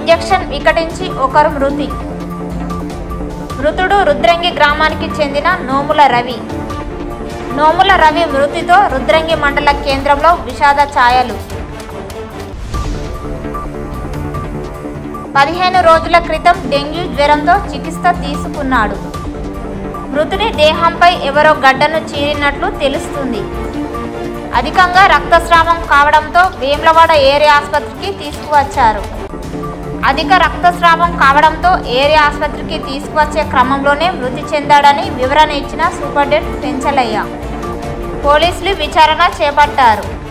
injection వికటించి ఒకరు మృతి మృతుడు రుద్రంగి గ్రామానికి చెందిన నోముల రవి నోముల రవి మృతితో రుద్రంగి మండల కేంద్రంలో విషాద ఛాయలు పదిహేను రోజుల క్రితం డెంగ్యూ జ్వరంతో చికిత్స తీసుకున్నాడు మృతుని దేహంపై ఎవరో గడ్డను చీరినట్లు తెలుస్తుంది అధికంగా రక్తస్రావం కావడంతో వేములవాడ ఏరియా ఆసుపత్రికి తీసుకువచ్చారు అధిక రక్తస్రావం కావడంతో ఏరియా ఆసుపత్రికి తీసుకువచ్చే క్రమంలోనే మృతి చెందాడని వివరణ ఇచ్చిన సూపరింటెండెంట్ పెంచలయ్య పోలీసులు విచారణ చేపట్టారు